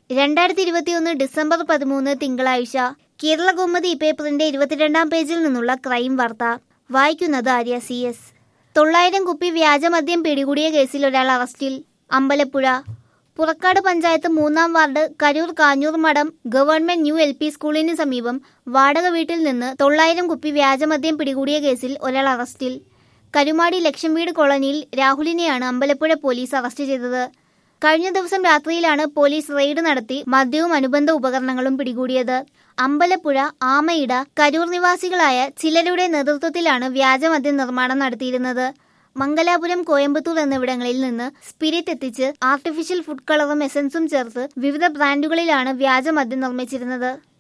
രണ്ടായിരത്തി ഇരുപത്തിയൊന്ന് ഡിസംബർ പതിമൂന്ന് തിങ്കളാഴ്ച കേരള കൗമുദി പേപ്പറിന്റെ ഇരുപത്തിരണ്ടാം പേജിൽ നിന്നുള്ള ക്രൈം വാർത്ത വായിക്കുന്നത് ആര്യ സി എസ് തൊള്ളായിരം കുപ്പി വ്യാജമദ്യം പിടികൂടിയ കേസിൽ ഒരാൾ അറസ്റ്റിൽ അമ്പലപ്പുഴ പുറക്കാട് പഞ്ചായത്ത് മൂന്നാം വാർഡ് കരൂർ കാഞ്ഞൂർ മഠം ഗവൺമെന്റ് ന്യൂ എൽ പി സ്കൂളിന് സമീപം വാടക വീട്ടിൽ നിന്ന് തൊള്ളായിരം കുപ്പി വ്യാജമദ്യം പിടികൂടിയ കേസിൽ ഒരാൾ അറസ്റ്റിൽ കരുമാടി ലക്ഷം വീട് കോളനിയിൽ രാഹുലിനെയാണ് അമ്പലപ്പുഴ പോലീസ് അറസ്റ്റ് ചെയ്തത് കഴിഞ്ഞ ദിവസം രാത്രിയിലാണ് പോലീസ് റെയ്ഡ് നടത്തി മദ്യവും അനുബന്ധ ഉപകരണങ്ങളും പിടികൂടിയത് അമ്പലപ്പുഴ ആമയിട കരൂർ നിവാസികളായ ചിലരുടെ നേതൃത്വത്തിലാണ് വ്യാജമദ്യ നിർമ്മാണം നടത്തിയിരുന്നത് മംഗലാപുരം കോയമ്പത്തൂർ എന്നിവിടങ്ങളിൽ നിന്ന് സ്പിരിറ്റ് എത്തിച്ച് ആർട്ടിഫിഷ്യൽ ഫുഡ് കളറും എസൻസും ചേർത്ത് വിവിധ ബ്രാൻഡുകളിലാണ് വ്യാജമദ്യം നിർമ്മിച്ചിരുന്നത്